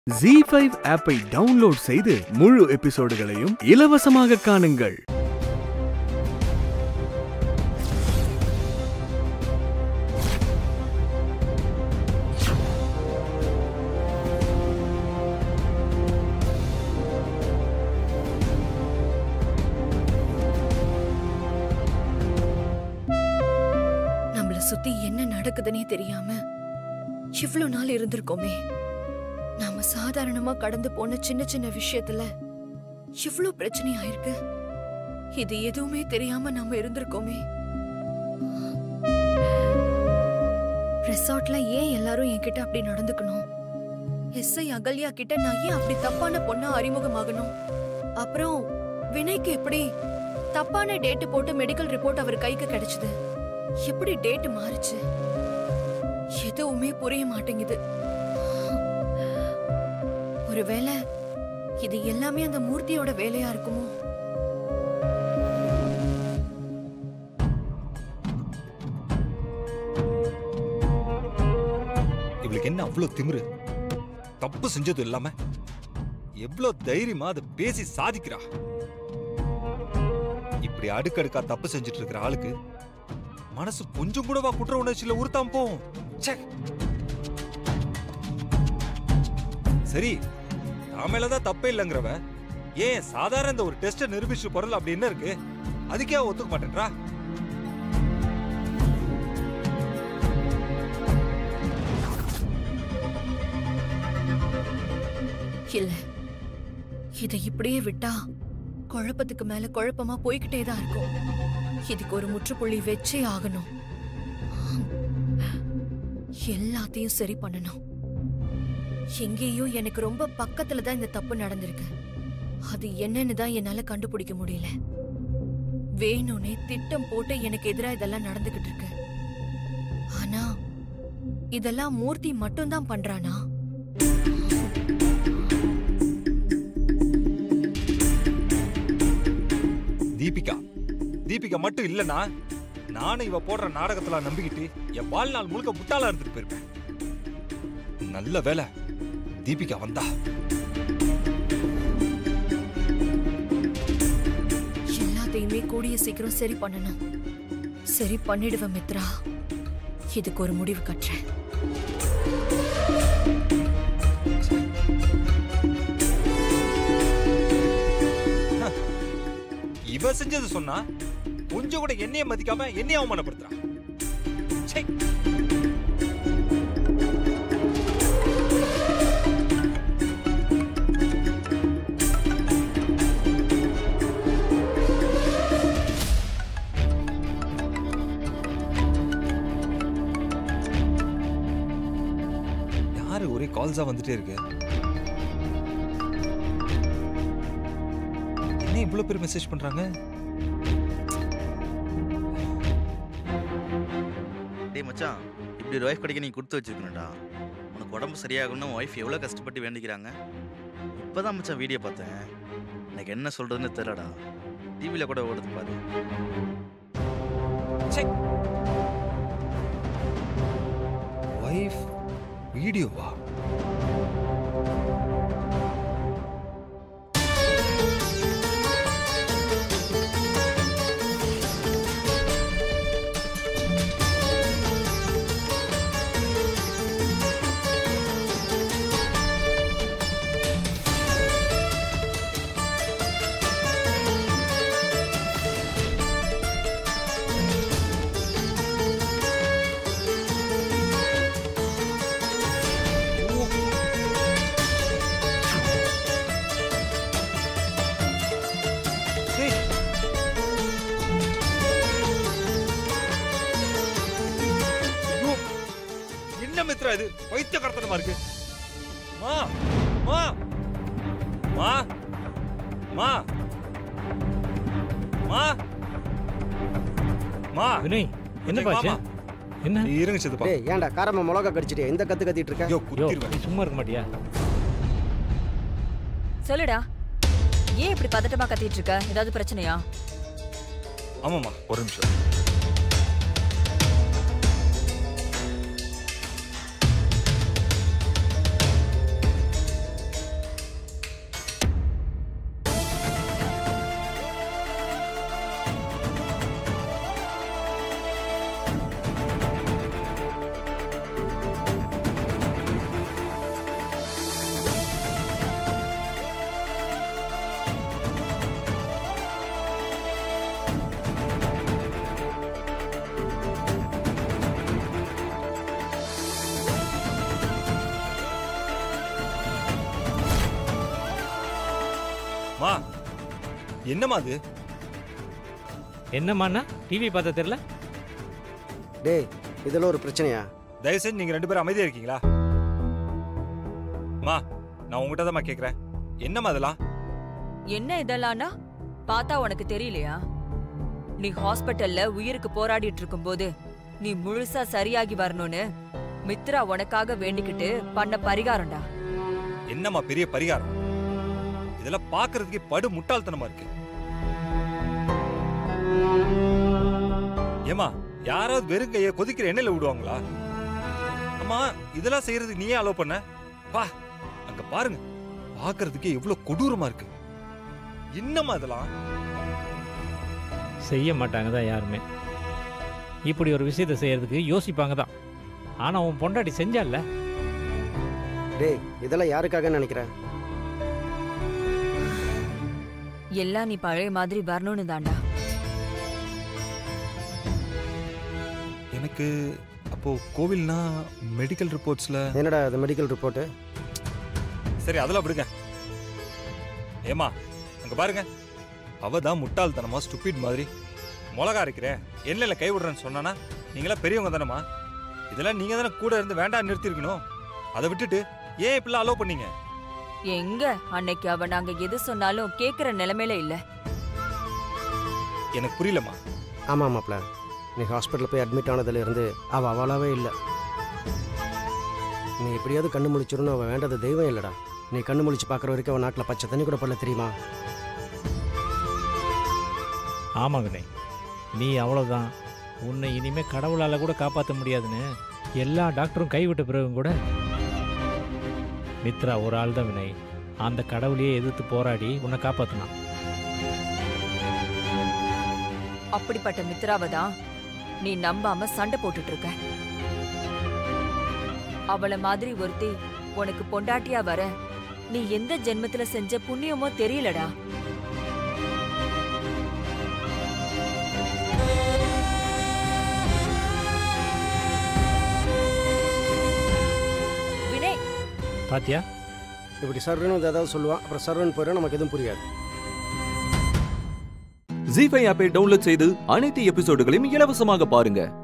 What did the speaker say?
G five ஆப்பை download செய்து முழு எபிசோடுகளையும் இலவசமாக காணுங்கள் நம்மள சுத்தி என்ன நடக்குதுன்னே தெரியாம இவ்ளோ நாள் இருந்திருக்கோமே நாம சாதாரணமா கடந்து போன சின்ன சின்ன விஷயத்துல இவ்ளோ பிரச்சனை ஆயிருக்கு இது எதுவுமே தெரியாம நாம இருந்திருக்கோமே ரெசார்ட்ல ஏன் எல்லாரும் என்கிட்ட அப்படி நடந்துக்கணும் எஸ்ஐ அகல்யா கிட்ட நான் ஏன் அப்படி தப்பான பொண்ணா அறிமுகமாகணும் அப்புறம் வினய்க்கு எப்படி தப்பான டேட் போட்டு மெடிக்கல் ரிப்போர்ட் அவர் கைக்கு கிடைச்சது எப்படி டேட் மாறுச்சு எதுவுமே புரிய மாட்டேங்குது ஒருவேளை இது எல்லாமே அந்த மூர்த்தியோட வேலையா இருக்குமோ இவளுக்கு என்ன அவ்வளோ திமிரு தப்பு செஞ்சது இல்லாம எவ்வளோ தைரியமா அதை பேசி சாதிக்கிறா இப்படி அடுக்கடுக்கா தப்பு செஞ்சுட்டு இருக்கிற ஆளுக்கு மனசு கொஞ்சம் கூடவா குற்ற உணர்ச்சியில உறுத்தாம போகும் ச்சே. சரி நான் மேலதான் தப்பே இல்லைங்கிறவ ஏன் சாதாரண இந்த ஒரு டெஸ்ட நிரூபிச்சு பொருள் அப்படி என்ன இருக்கு அதுக்கே அவ ஒத்துக்க மாட்டேன்றா இல்ல இதை இப்படியே விட்டா குழப்பத்துக்கு மேல குழப்பமா போய்கிட்டே தான் இருக்கும் இதுக்கு ஒரு முற்றுப்புள்ளி வச்சே ஆகணும் எல்லாத்தையும் சரி பண்ணணும் எங்கேயோ எனக்கு ரொம்ப பக்கத்துல தான் இந்த தப்பு நடந்திருக்கு அது என்னன்னு தான் என்னால கண்டுபிடிக்க முடியல வேணும்னே திட்டம் போட்டு எனக்கு எதிரா இதெல்லாம் நடந்துகிட்டு இருக்கு ஆனா இதெல்லாம் மூர்த்தி மட்டும்தான் பண்றானா தீபிகா தீபிகா மட்டும் இல்லனா நானும் இவ போடுற நாடகத்துல நம்பிக்கிட்டு என் வாழ்நாள் முழுக்க முட்டாளா இருந்துட்டு போயிருப்பேன் நல்ல வேலை தீபிகா வந்தா எல்லாத்தையுமே கூடிய சீக்கிரம் சரி பண்ணணும் சரி பண்ணிடுவேன் மித்ரா இதுக்கு ஒரு முடிவு கட்டுறேன் இவ செஞ்சது சொன்னா கொஞ்சம் கூட என்னைய மதிக்காம என்னைய அவமானப்படுத்துறா ச்சே. யாரு ஒரே கால்ஸா வந்துட்டே இருக்கு என்ன இவ்வளவு பேர் மெசேஜ் பண்றாங்க டேய் மச்சான் இப்படி ஒரு ஒய்ஃப் கிடைக்க நீ கொடுத்து வச்சிருக்கணும்டா உனக்கு உடம்பு சரியாகணும்னு ஒய்ஃப் எவ்வளோ கஷ்டப்பட்டு வேண்டிக்கிறாங்க இப்போதான் மச்சான் வீடியோ பார்த்தேன் எனக்கு என்ன சொல்றதுன்னு தெரியலடா டிவியில் கூட ஓடுது பாரு ஒய்ஃப் வீடியோவா ஏய். ஐயோ, என்ன மித்ரா இது வைத்திய கடத்தனமா இருக்கு மா மா மா மா மா மா வினய் என்ன கொஞ்சம் பாச்சு வாமா. என்ன நீ இருங்க சித்தப்பா டேய் ஏன்டா காரமா மிளகா கடிச்சிட்டியா இந்த கத்து கத்திட்டு இருக்க ஐயோ யோ குத்திருவேன் நீ சும்மா இருக்க மாட்டியா சொல்லுடா ஏன் இப்படி பதட்டமா கத்திட்டு இருக்க ஏதாவது பிரச்சனையா ஆமாம்மா ஒரு நிமிஷம் மா என்னம்மா அது என்னம்மாண்ணா டிவி பார்த்த தெரியல டேய் இதெல்லாம் ஒரு பிரச்சனையா தயவு செஞ்சு நீங்க ரெண்டு பேரும் அமைதியா இருக்கீங்களா மா நான் உங்ககிட்ட தான் கேக்குறேன் என்னம்மா அதெல்லாம் என்ன இதெல்லாம்னா பார்த்தா உனக்கு தெரியலையா நீ ஹாஸ்பிட்டல்ல உயிருக்கு போராடிட்டு இருக்கும்போது நீ முழுசா சரியாகி வரணும்னு மித்ரா உனக்காக வேண்டிக்கிட்டு பண்ண பரிகாரம்டா என்னம்மா பெரிய பரிகாரம் இதெல்லாம் பார்க்கிறதுக்கே படு முட்டாள்தனமா இருக்கு ஏமா யாராவது வெறும் கைய கொதிக்கிற எண்ணெயில விடுவாங்களா அம்மா இதெல்லாம் செய்யறதுக்கு நீயே அலோ பண்ண வா அங்க பாருங்க பார்க்கிறதுக்கே எவ்வளவு கொடூரமா இருக்கு என்னம்மா இதெல்லாம் செய்ய மாட்டாங்க தான் யாருமே இப்படி ஒரு விஷயத்தை செய்யறதுக்கு யோசிப்பாங்க தான் ஆனால் உன் பொண்டாட்டி செஞ்சால டேய் இதெல்லாம் யாருக்காக நினைக்கிற எல்லாம் நீ பழைய மாதிரி வரணும்னு தாண்டா எனக்கு அப்போ கோவில்னா மெடிக்கல் ரிப்போர்ட்ஸ்ல என்னடா அது மெடிக்கல் ரிப்போர்ட்டு சரி அதெல்லாம் விடுங்க ஏமா அங்க பாருங்க அவ தான் முட்டாள்தனமா ஸ்டூபிட் மாதிரி மிளகா இருக்கிறேன் எண்ணெயில கை விடுறேன்னு சொன்னானா நீங்களா பெரியவங்க தானேம்மா இதெல்லாம் நீங்க தானே கூட இருந்து வேண்டாம் நிறுத்திருக்கணும் அதை விட்டுட்டு ஏன் இப்படிலாம் அலோவ் பண்ணீங்க எங்க அன்னைக்கு அவ நாங்க எது சொன்னாலும் கேக்குற நிலைமையில இல்ல எனக்கு புரியலம்மா ஆமாம் மாப்ள நீ ஹாஸ்பிட்டல் போய் அட்மிட் ஆனதுலேருந்து அவள் அவளாவே இல்லை நீ எப்படியாவது கண்ணு முழிச்சிருன்னு அவள் வேண்டது தெய்வம் இல்லைடா நீ கண்ணு முழிச்சு பார்க்குற வரைக்கும் அவன் நாட்டில் பச்சை தண்ணி கூட படல தெரியுமா ஆமாம் வினய் நீ அவ்வளோதான் உன்னை இனிமே கடவுளால் கூட காப்பாற்ற முடியாதுன்னு எல்லா டாக்டரும் கைவிட்ட பிறகும் கூட மித்ரா ஒரு ஆள் தான் வினய் அந்த கடவுளையே எதிர்த்து போராடி உன்னை காப்பாற்றினான் அப்படிப்பட்ட மித்ராவை தான் நீ நம்பாம சண்டை போட்டுட்டு இருக்க அவள மாதிரி ஒருத்தி உனக்கு பொண்டாட்டியா வர நீ எந்த ஜென்மத்துல செஞ்ச புண்ணியமோ தெரியலடா வினய் பாத்தியா இப்படி சர்வன்னு ஏதாவது சொல்லுவான் அப்புறம் சர்வன் போயிடும் நமக்கு எதுவும் புரியாது ஜி ஃபைவ் ஆப்பை டவுன்லோட் செய்து அனைத்து எபிசோடுகளையும் இலவசமாக பாருங்க